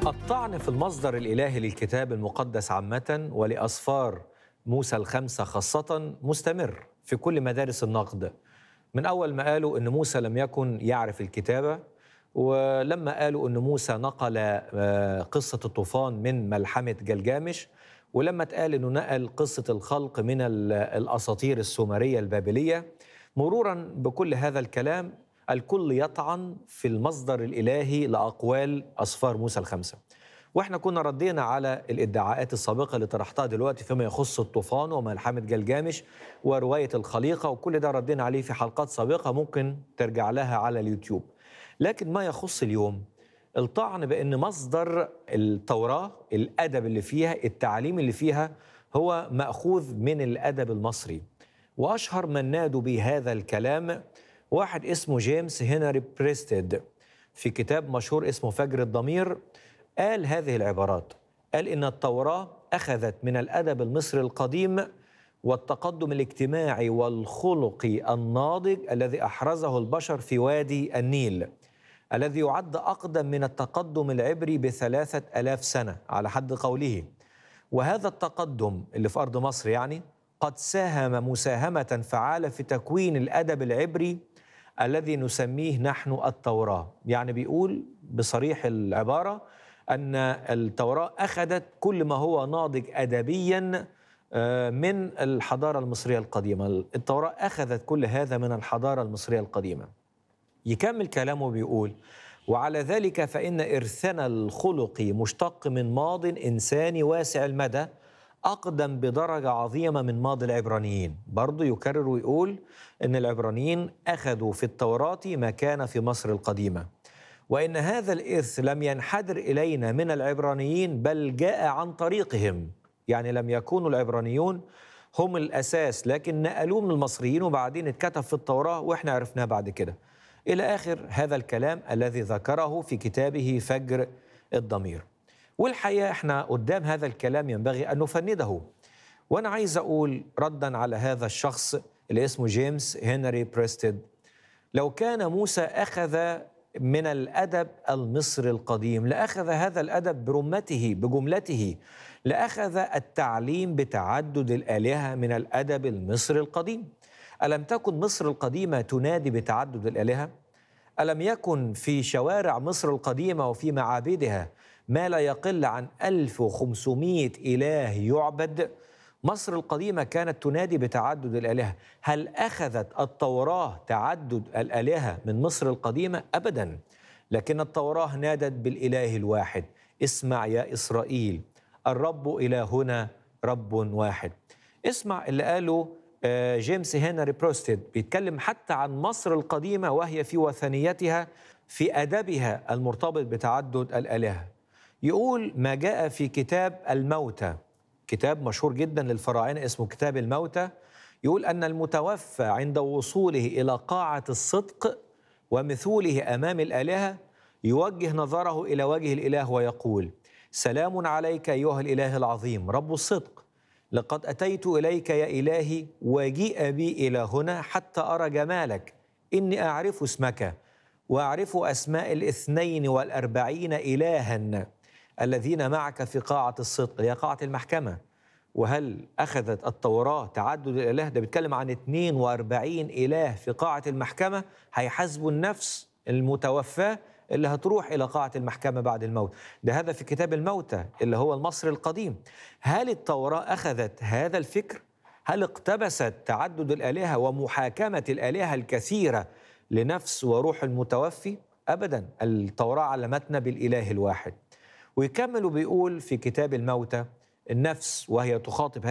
الطعن في المصدر الإلهي للكتاب المقدس عامة ولأسفار موسى الخمسة خاصة مستمر في كل مدارس النقد من أول ما قالوا أن موسى لم يكن يعرف الكتابة ولما قالوا أن موسى نقل آه، قصة الطوفان من ملحمة جلجامش ولما اتقال أنه نقل قصة الخلق من ال- الأساطير السومرية البابلية مرورا بكل هذا الكلام الكل يطعن في المصدر الإلهي لأقوال أسفار موسى الخمسة واحنا كنا ردينا على الادعاءات السابقه اللي طرحتها دلوقتي فيما يخص الطوفان وملحمه جلجامش وروايه الخليقه وكل ده ردينا عليه في حلقات سابقه ممكن ترجع لها على اليوتيوب. لكن ما يخص اليوم الطعن بان مصدر التوراه الادب اللي فيها التعليم اللي فيها هو ماخوذ من الادب المصري. واشهر من نادوا بهذا الكلام واحد اسمه جيمس هنري بريستيد في كتاب مشهور اسمه فجر الضمير قال هذه العبارات قال ان التوراه اخذت من الادب المصري القديم والتقدم الاجتماعي والخلقي الناضج الذي احرزه البشر في وادي النيل الذي يعد اقدم من التقدم العبري بثلاثه الاف سنه على حد قوله وهذا التقدم اللي في ارض مصر يعني قد ساهم مساهمه فعاله في تكوين الادب العبري الذي نسميه نحن التوراه يعني بيقول بصريح العباره ان التوراه اخذت كل ما هو ناضج ادبيا آه، من الحضاره المصريه القديمه التوراه اخذت كل هذا من الحضاره المصريه القديمه يكمل كلامه بيقول وعلى ذلك فإن إرثنا الخلقي مشتق من ماض إنساني واسع المدى أقدم بدرجة عظيمة من ماضي العبرانيين برضو يكرر ويقول أن العبرانيين أخذوا في التوراة ما كان في مصر القديمة وإن هذا الإرث لم ينحدر إلينا من العبرانيين بل جاء عن طريقهم يعني لم يكونوا العبرانيون هم الأساس لكن نقلوه من المصريين وبعدين اتكتب في التوراة وإحنا عرفناه بعد كده إلى آخر هذا الكلام الذي ذكره في كتابه فجر الضمير والحقيقة إحنا قدام هذا الكلام ينبغي أن نفنده وأنا عايز أقول ردا على هذا الشخص اللي اسمه جيمس هنري بريستيد لو كان موسى أخذ من الأدب المصري القديم لأخذ هذا الأدب برمته بجملته لأخذ التعليم بتعدد الآلهة من الأدب المصري القديم ألم تكن مصر القديمة تنادي بتعدد الآلهة؟ ألم يكن في شوارع مصر القديمة وفي معابدها ما لا يقل عن 1500 إله يعبد؟ مصر القديمة كانت تنادي بتعدد الآلهة هل أخذت التوراة تعدد الآلهة من مصر القديمة؟ أبدا لكن التوراة نادت بالإله الواحد اسمع يا إسرائيل الرب إلهنا رب واحد اسمع اللي قاله آه، جيمس هنري بروستيد بيتكلم حتى عن مصر القديمة وهي في وثنيتها في أدبها المرتبط بتعدد الآلهة يقول ما جاء في كتاب الموتى كتاب مشهور جدا للفراعنة اسمه كتاب الموتى يقول أن المتوفى عند وصوله إلى قاعة الصدق ومثوله أمام الآلهة يوجه نظره إلى وجه الإله ويقول سلام عليك أيها الإله العظيم رب الصدق لقد أتيت إليك يا إلهي وجيء بي إلى هنا حتى أرى جمالك إني أعرف اسمك وأعرف أسماء الاثنين والأربعين إلها الذين معك في قاعة الصدق هي قاعة المحكمة وهل أخذت التوراة تعدد الإله ده بيتكلم عن 42 إله في قاعة المحكمة هيحاسبوا النفس المتوفاة اللي هتروح إلى قاعة المحكمة بعد الموت ده هذا في كتاب الموتى اللي هو المصري القديم هل التوراة أخذت هذا الفكر؟ هل اقتبست تعدد الآلهة ومحاكمة الآلهة الكثيرة لنفس وروح المتوفي؟ أبدا التوراة علمتنا بالإله الواحد ويكمل وبيقول في كتاب الموتى النفس وهي تخاطب